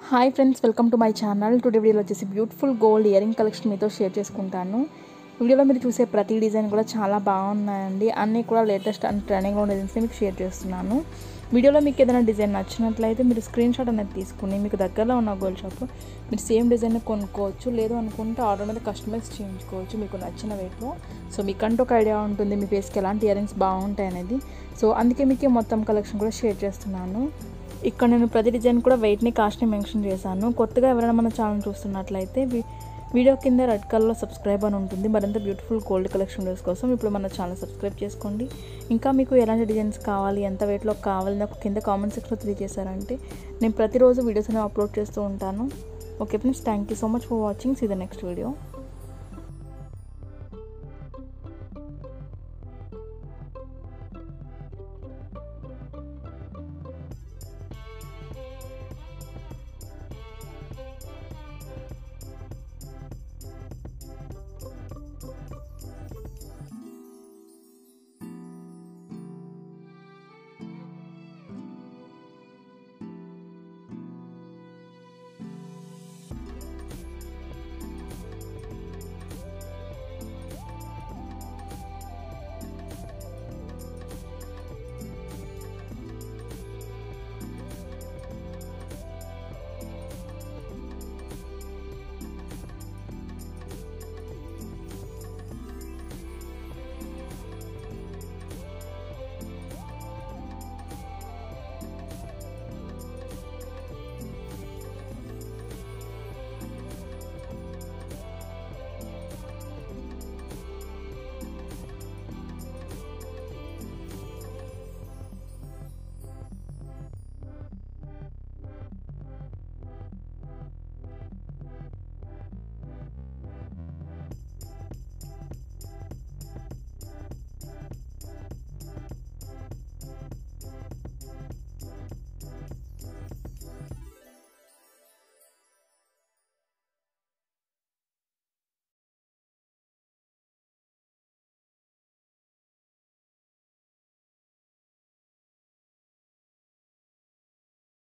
hi friends welcome to my channel today వీడియోలో వచ్చేసి beautiful gold earring collection మీతో share చేసుకుంటాను వీడియోలో మీరు చూసే ప్రతి డిజైన్ కూడా చాలా బాగున్నాయండి అన్నీ కూడా లేటెస్ట్ అండ్ ట్రెండింగ్లో ఉన్న డిజైన్స్ మీకు షేర్ చేస్తున్నాను వీడియోలో మీకు ఏదైనా డిజైన్ నచ్చినట్లయితే మీరు స్క్రీన్ షాట్ అనేది తీసుకుని మీకు దగ్గరలో ఉన్న గోల్డ్ షాప్లో మీరు సేమ్ డిజైన్ కొనుక్కోవచ్చు లేదు అనుకుంటే ఆర్డర్ మీద కస్టమైజ్ చేయించుకోవచ్చు మీకు నచ్చిన వెయిట్లో సో మీకంటూ ఒక ఐడియా ఉంటుంది మీ ఫేస్కి ఎలాంటి ఇయరింగ్స్ బాగుంటాయి అనేది సో అందుకే మీకు ఈ మొత్తం కలెక్షన్ కూడా షేర్ చేస్తున్నాను ఇక్కడ నేను ప్రతి డిజైన్ కూడా వెయిట్ని కాస్ట్ని మెన్షన్ చేశాను కొత్తగా ఎవరైనా మన ఛానల్ చూస్తున్నట్లయితే వి- వీడియో కింద రెడ్ కలర్లో సబ్స్క్రైబ్ అని ఉంటుంది మరింత బ్యూటిఫుల్ గోల్డ్ కలెక్షన్ వీడియోస్ కోసం ఇప్పుడు మన ఛానల్ సబ్స్క్రైబ్ చేసుకోండి ఇంకా మీకు ఎలాంటి డిజైన్స్ కావాలి ఎంత వెయిట్లో కావాలి నాకు కింద కామెంట్ సెక్షన్లో తెలియజేశారంటే నేను ప్రతిరోజు వీడియోస్ అనేవి అప్లోడ్ చేస్తూ ఉంటాను okay friends thank you so much for watching see the next video